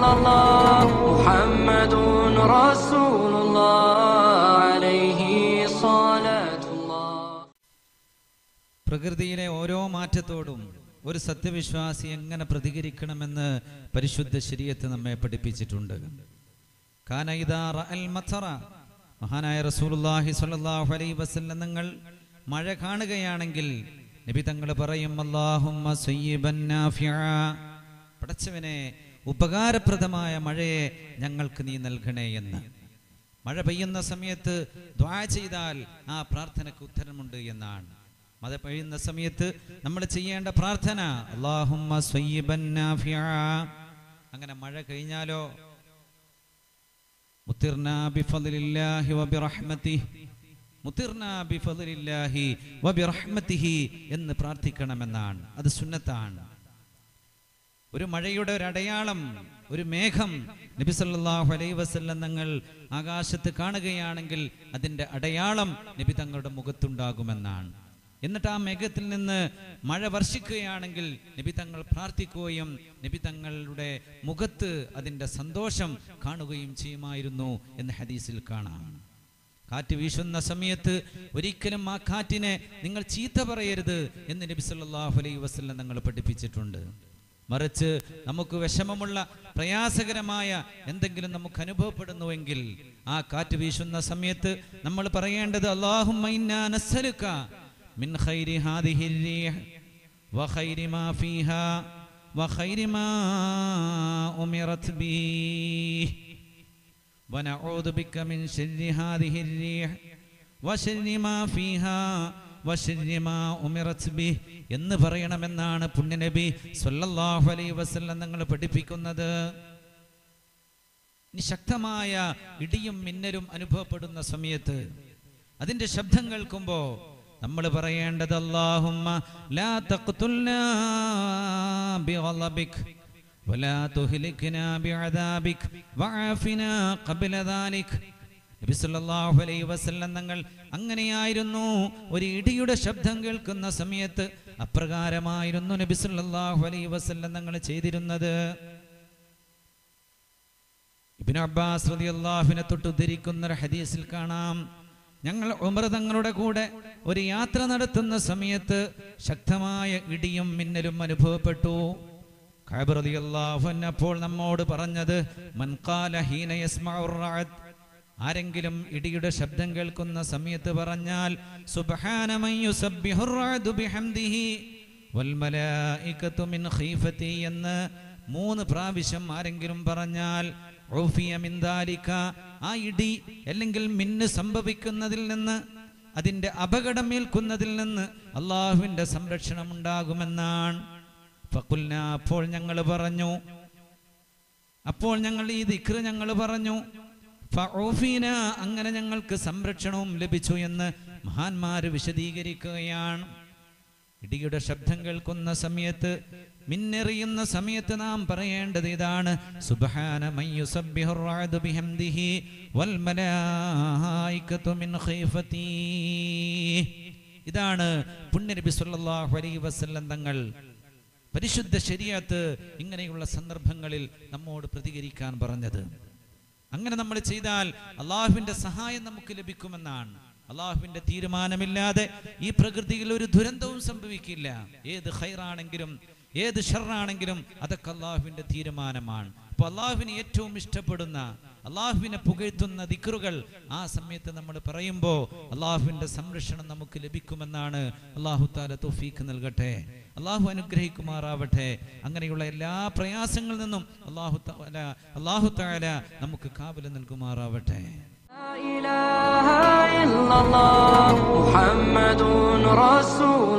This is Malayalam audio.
الله محمد رسول الله عليه صلاة الله പ്രകൃതിയിലെ ഓരോ മാറ്റത്തോടും ഒരു സത്യവിശ്വാസി എങ്ങനെ പ്രതികരിക്കണമെന്ന് പരിശുദ്ധ ശരീരത്ത് നമ്മെ പഠിപ്പിച്ചിട്ടുണ്ട് കാന ഇദാ റഅൽ മത്തറ മഹാനായ റസൂലുള്ളാഹി സ്വല്ലല്ലാഹു അലൈഹി വസല്ലം നിങ്ങൾ മഴ കാണുകയാണെങ്കിൽ നബി തങ്ങൾ പറയും അല്ലാഹുമ്മ സയ്യിബൻ നാഫിഅ പടച്ചവനെ ഉപകാരപ്രദമായ മഴയെ ഞങ്ങൾക്ക് നീ നൽകണേ എന്ന് മഴ പെയ്യുന്ന സമയത്ത് ദ്വാ ചെയ്താൽ ആ പ്രാർത്ഥനയ്ക്ക് ഉത്തരമുണ്ട് എന്നാണ് മഴ പെയ്യുന്ന സമയത്ത് നമ്മൾ ചെയ്യേണ്ട പ്രാർത്ഥന അല്ലാഹുമ്മ സയ്യിബൻ നാഫിഅ അങ്ങനെ മഴ കഴിഞ്ഞാലോ മുത്തിർനാ ബിഫദ്ലില്ലാഹി വബിറഹ്മതിഹി മുത്തിർനാ ബിഫദ്ലില്ലാഹി വബിറഹ്മതിഹി എന്ന് പ്രാർത്ഥിക്കണമെന്നാണ് അത് സുന്നത്താണ് ഒരു മഴയുടെ ഒരു അടയാളം ഒരു മേഘം നബി സല്ലല്ലാഹു അലൈഹി വസല്ലം തങ്ങൾ ആകാശത്ത് കാണുകയാണെങ്കിൽ അതിന്റെ അടയാളം നബി തങ്ങളുടെ മുഖത്തുണ്ടാകുമെന്നാണ് എന്നിട്ട് ആ മേഘത്തിൽ നിന്ന് മഴ വർഷിക്കുകയാണെങ്കിൽ നബി തങ്ങൾ പ്രാർത്ഥിക്കുകയും നബി തങ്ങളുടെ മുഖത്ത് അതിന്റെ സന്തോഷം കാണുകയും ചെയ്യുമായിരുന്നു എന്ന് ഹദീസിൽ കാണാം കാറ്റ് വീശുന്ന സമയത്ത് ഒരിക്കലും ആ കാറ്റിനെ നിങ്ങൾ ചീത്ത പറയരുത് എന്ന് നബി സല്ലല്ലാഹു അലൈഹി വസല്ലം തങ്ങൾ പഠിപ്പിച്ചിട്ടുണ്ട് മറിച്ച് നമുക്ക് വിഷമമുള്ള പ്രയാസകരമായ എന്തെങ്കിലും നമുക്ക് അനുഭവപ്പെടുന്നുവെങ്കിൽ ആ കാറ്റ് വീശുന്ന സമയത്ത് നമ്മൾ പറയേണ്ടത് അല്ലാഹുമ്മ ഇന്നാ നസ്അലുക മിൻ ഖൈരി ഹാദിഹി الريح وخير ما فيها وخير ما أمرت به ونعوذ بك من شر هذه الريح وشر ما فيها وشر ما أمرت به എന്ന് പറയണമെന്നാണ് പുണ്യനബി സല്ലല്ലാഹു അലൈഹി വസല്ലം നിങ്ങൾ പഠിപ്പിക്കുന്നത് ഇനി ശക്തമായ ഇടിയും മിന്നലും അനുഭവപ്പെടുന്ന സമയത്ത് അതിന്റെ ശബ്ദം കേൾക്കുമ്പോ നമ്മൾ പറയേണ്ടത് അല്ലാഹുമ്മ ലാ തഖ്തുൽനാ ബിഗളബിക് ولا تهلكنا بعذابك وعافنا قبل ذلك നബി സല്ലല്ലാഹു അലൈഹി വസല്ലം തങ്ങൾ അങ്ങനെയായിരുന്നു ഒരു ഇടിയുടെ ശബ്ദം കേൾക്കുന്ന സമയത്ത് അപ്രകാരമായിരുന്നു നബി സല്ലല്ലാഹു അലൈഹി വസല്ലം തങ്ങൾ ചെയ്തിരുന്നത് ഇബ്നു അബ്ബാസ് റളിയല്ലാഹുവിനെ തൊട്ട് ഉദ്ധരിക്കുന്ന ഒരു ഹദീസിൽ കാണാം ഞങ്ങൾ ഉമർ തങ്ങളുടെ കൂടെ ഒരു യാത്ര നടത്തുന്ന സമയത്ത് ശക്തമായ ഇടിയും മിന്നലും അനുഭവപ്പെട്ടു കഅബ് റളിയല്ലാഹു അൻഹു അപ്പോൾ നമ്മോട് പറഞ്ഞത് മൻ ഖാല ഹീന യസ്മഉർ റഅദ് ആരെങ്കിലും ഇടിയുടെ ശബ്ദം കേൾക്കുന്ന സമയത്ത് പറഞ്ഞാൽ സുബ്ഹാന മൻ യുസബ്ബിഹുർ റഅദു ബിഹംദിഹി വൽ മലായികതു മിൻ ഖീഫതി എന്ന് മൂന്ന് പ്രാവശ്യം ആരെങ്കിലും പറഞ്ഞാൽ ഉഫിയ മിൻ ദാലിക ആ ഇടി അല്ലെങ്കിൽ മിന്ന് സംഭവിക്കുന്നതിൽ നിന്ന് അതിന്റെ അപകടമേൽക്കുന്നതിൽ നിന്ന് അള്ളാഹുവിന്റെ സംരക്ഷണം ഉണ്ടാകുമെന്നാണ് ഫഖുൽന അപ്പോൾ ഞങ്ങൾ പറഞ്ഞു അപ്പോൾ ഞങ്ങൾ ഈ ദിക്ർ ഞങ്ങൾ പറഞ്ഞു ഫഊഫീന അങ്ങനെ ഞങ്ങൾക്ക് സംരക്ഷണവും ലഭിച്ചു എന്ന് മഹാന്മാര് വിശദീകരിക്കുകയാണ് ഇടിയുടെ ശബ്ദം കേൾക്കുന്ന സമയത്ത് മിന്നെറിയുന്ന സമയത്ത് നാം പറയേണ്ടത് ഇതാണ് സുബ്ഹാന മൻ യുസബ്ബിഹുർ റഅദു ബിഹംദിഹി വൽ മലായികതു മിൻ ഖീഫതി ഇതാണ് പുണ്യനബി സല്ലല്ലാഹു അലൈഹി വസല്ലം തങ്ങൾ പരിശുദ്ധ ശരീഅത്ത് ഇങ്ങനെയുള്ള സന്ദർഭങ്ങളിൽ നമ്മോട് പ്രതികരിക്കാൻ പറഞ്ഞത് അങ്ങനെ നമ്മൾ ചെയ്താൽ അള്ളാഹുവിന്റെ സഹായം നമുക്ക് ലഭിക്കുമെന്നാണ് അള്ളാഹുവിന്റെ തീരുമാനമില്ലാതെ ഈ പ്രകൃതിയിൽ ഒരു ദുരന്തവും സംഭവിക്കില്ല ഏത് ഹൈറാണെങ്കിലും ഏത് ഷറാണെങ്കിലും അതൊക്കെ അള്ളാഹുവിന്റെ തീരുമാനമാണ് അപ്പൊ അള്ളാഹുവിന് ഏറ്റവും ഇഷ്ടപ്പെടുന്ന അള്ളാഹുവിനെ പുകഴ്ത്തുന്ന ദിക്റുകൾ ആ സമയത്ത് നമ്മൾ പറയുമ്പോൾ അള്ളാഹുവിന്റെ സംരക്ഷണം നമുക്ക് ലഭിക്കുമെന്നാണ് അള്ളാഹു താല തൗഫീഖ് നൽകട്ടെ അള്ളാഹു അനുഗ്രഹിക്കുമാറാവട്ടെ അങ്ങനെയുള്ള എല്ലാ പ്രയാസങ്ങളിൽ നിന്നും അള്ളാഹു താല അള്ളാഹു താല നമുക്ക് കാവല് നൽകുമാറാവട്ടെ لا إله إلا الله محمد رسول